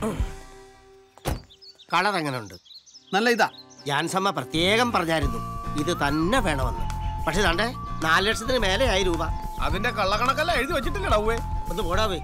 Colour എങ്ങനെ ഉണ്ട് നല്ല ഇതാ ജാൻസമ്മ പ്രത്യേകം പറഞ്ഞായിരുന്നു ഇത് തന്നെ വേണമെന്ന് പക്ഷെ തണ്ടേ നാല് ലക്ഷത്തിന് മേലെയായി രൂപ അതിന്റെ കള്ളക്കണക്കല്ല എഴുതി വെച്ചിട്ടില്ലടാ ഉവ്വേ ഒന്ന് പോടാവേ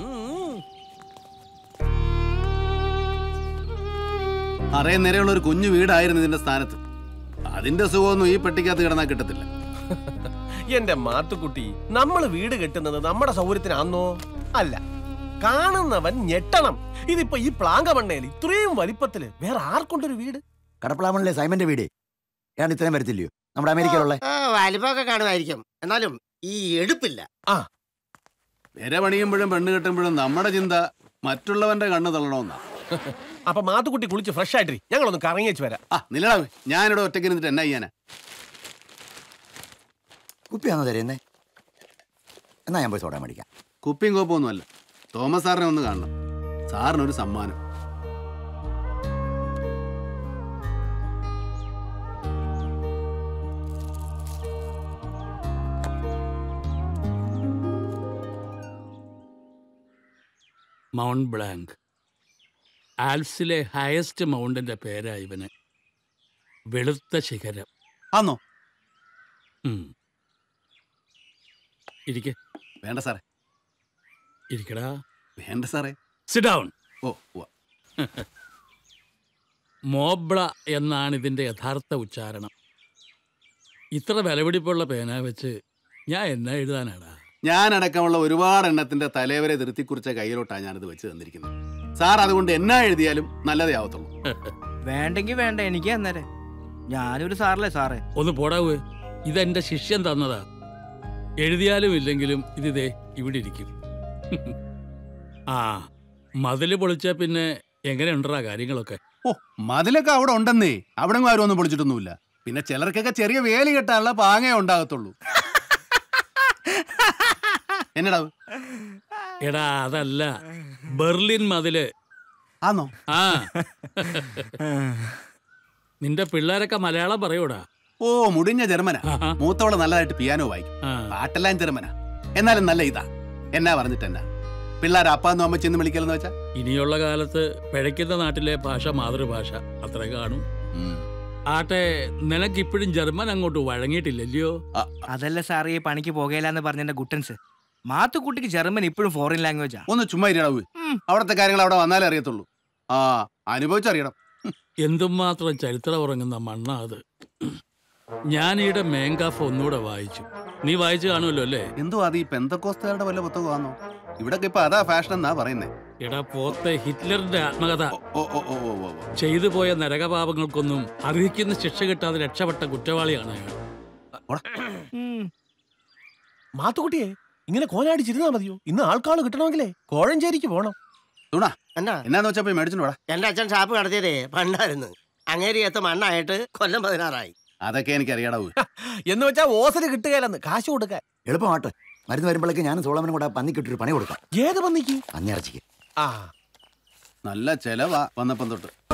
അറിയാൻ നേരെയുള്ള ഒരു കുഞ്ഞു വീടായിരുന്നു ഇതിന്റെ സ്ഥാനത്ത് അതിന്റെ സുഖമൊന്നും ഈ പെട്ടിക്കകത്ത് കിടന്നാൽ കിട്ടത്തില്ല എന്റെ മാത്തുക്കുട്ടി നമ്മൾ വീട് കെട്ടുന്നത് നമ്മുടെ സൗകര്യത്തിനാന്നോ അല്ല കാണുന്നവൻ ഞെട്ടണം ഇതിപ്പോ ഈ പ്ലാങ്ക മണ്ണയിൽ ഇത്രയും വലിപ്പത്തില് വേറെ ആർക്കൊണ്ടൊരു വീട് കടപ്പളാമണിലെ സൈമന്റെ വീട് ഏതാണ്ട് ഇത്രയും വരത്തില്ലയോ നമ്മുടെ അമേരിക്കയിലുള്ള ആ, വലിപ്പമൊക്കെ കാണുമായിരിക്കും എന്നാലും ഈ എടുപ്പില്ല പെര പണിയുമ്പോഴും പെണ്ണ് കെട്ടുമ്പോഴും നമ്മുടെ ചിന്ത മറ്റുള്ളവന്റെ കണ്ണ് തള്ളണമെന്നാ അപ്പൊ മാത്തുക്കുട്ടി കുളിച്ച് ഫ്രഷ് ആയിട്ടിരി ഞങ്ങളൊന്ന് കറങ്ങിച്ച് വരാം ആ നിലടാ ഞാനിവിടെ ഒറ്റയ്ക്ക് ഇരുന്നിട്ട് എന്നാ ചെയ്യാനാ കുപ്പിയാണോ തരുന്നേ എന്നാ ഞാൻ പോയി സോഡ മേടിക്കാം കുപ്പിയും കോപ്പൊന്നുമല്ല തോമസ് സാറിനെ ഒന്ന് കാണണം സാറിനൊരു സമ്മാനം മൗണ്ട് ബ്ലാങ്ക് ആൽപ്സിലെ ഹയസ്റ്റ് മൗണ്ടിന്റെ പേരാ ഇവന് വെളുത്ത ശിഖരം ആന്നോ ഉം. ഇരിക്കെ വേണ്ട സാറേ ഇരിക്കടാ വേണ്ട സാറേ സിഡൗൺ ഓ ഉവ്വ. മോബ്ല എന്നാണ് ഇതിന്റെ യഥാർത്ഥ ഉച്ചാരണം ഇത്ര വിലപിടിപ്പുള്ള പേന വെച്ച് ഞാൻ എന്നാ എഴുതാനാടാ ഞാനടക്കമുള്ള ഒരുപാട് എണ്ണത്തിന്റെ തലവരെ നിർത്തിക്കുറിച്ച കയ്യിലോട്ടാണ് ഞാനിത് വെച്ച് തന്നിരിക്കുന്നത് സാർ അതുകൊണ്ട് എന്നാ എഴുതിയാലും നല്ലതേ ആവത്തുള്ളൂ വേണ്ടെങ്കി വേണ്ട എനിക്ക് അന്നേരം ഞാനൊരു സാറല്ലേ സാറേ ഒന്ന് പോടാവ് ഇതെന്റെ ശിഷ്യൻ തന്നതാ എഴുതിയാലും ഇല്ലെങ്കിലും ഇതിതേ ഇവിടെ ഇരിക്കും ആ മതില് പൊളിച്ച പിന്നെ എങ്ങനെയുണ്ടറാ കാര്യങ്ങളൊക്കെ ഓ മതിലൊക്കെ അവിടെ ഉണ്ടെന്നേ അവിടെ ആരും ഒന്നും പൊളിച്ചിട്ടൊന്നുമില്ല പിന്നെ ചിലർക്കൊക്കെ ചെറിയ വേലി കെട്ടാനുള്ള പാങ്ങേ ഉണ്ടാകത്തുള്ളൂ എന്നടാ എടാ അതല്ല ബെർലിൻ മതില് ആന്നോ ആ നിന്റെ പിള്ളേരൊക്കെ മലയാളം പറയൂടാ ഓ മുടിഞ്ഞ ജർമ്മനാ ആഹാ. മൂത്തവള് നല്ലതായിട്ട് പിയാനോ വായിക്കും ആ. പാട്ടെല്ലാം ജർമ്മനാ എന്നാലും നല്ല ഇതാ എന്നാ പറഞ്ഞിട്ട് എന്നാ പിള്ളേർ അപ്പാന്നും അമ്മച്ചെന്ന് വിളിക്കലെന്ന് വെച്ചാ ഇനിയുള്ള കാലത്ത് പിഴയ്ക്കുന്ന നാട്ടിലെ ഭാഷ മാതൃഭാഷ അത്ര കാണും ആട്ടെ നിനക്കിപ്പോഴും ജർമ്മൻ അങ്ങോട്ട് വഴങ്ങിയിട്ടില്ലല്ലയോ അതല്ല സാറേ ഈ പണിക്ക് പോകയില്ലെന്ന് പറഞ്ഞ ഗുട്ടൻസ് മാത്തുക്കുട്ടിക്ക് ജർമ്മൻ ഇപ്പോഴും ഫോറിൻ ലാംഗ്വേജാ ഒന്ന് ചുമ്മാ ഇരിടാവൂ അവിടുത്തെ കാര്യങ്ങൾ അവിടെ വന്നാലേ അറിയത്തുള്ളൂ ആ അനുഭവിച്ചറിയണം എന്തുമാത്രം ചരിത്രം ഉറങ്ങുന്ന മണ്ണാ അത് ഞാനീടെ മേങ്കാഫ് ഒന്നുകൂടെ വായിച്ചു നീ വായിച്ചു കാണുമല്ലോ അല്ലേ എന്തോ അത് ഈ പെന്തക്കോസ്തുകാരുടെ വല്ല പുസ്തകമാണോ ഇവിടെ ഇപ്പൊ അതാ ഫാഷൻ എന്നാ പറയുന്നേ എടാ പോത്തെ ഹിറ്റ്ലറിന്റെ ആത്മകഥ ഓ ഓ ഓ ഓ ഓ ചെയ്തു പോയ നരകപാപങ്ങൾക്കൊന്നും അർഹിക്കുന്ന ശിക്ഷ കിട്ടാതെ രക്ഷപ്പെട്ട കുറ്റവാളിയാണ് അയാൾ മാത്തുക്കുട്ടിയെ ഇങ്ങനെ കോനാടിച്ചിരുന്നാ മതിയോ ഇന്ന് ആൾക്കാള് കിട്ടണമെങ്കിലേ കോഴഞ്ചേരിക്ക് പോണം തൂണാ എന്നാ എന്നാന്ന് വെച്ചാ പോയി മേടിച്ചിട്ട് വാടാ എന്റെ അച്ഛൻ ഷാപ്പ് നടത്തിയതേ പണ്ടായിരുന്നു അങ്ങേരിയത്ത് മണ്ണായിട്ട് കൊല്ലം പതിനാറായി അതൊക്കെ എനിക്ക് അറിയാടാവൂ എന്ന് വെച്ചാ ഓസല് കിട്ടുകയല്ലെന്ന് കാശ് കൊടുക്കാൻ എളുപ്പമാട്ടെ മരുന്ന് വരുമ്പോഴേക്ക് ഞാൻ സോളമനും കൂടെ പന്നിക്കിട്ടൊരു പണി കൊടുക്കാം ഏത് പന്നിക്ക് പന്നിയിറച്ചിക്ക് ആ നല്ല ചെലവാ വന്നപ്പം തൊട്ട്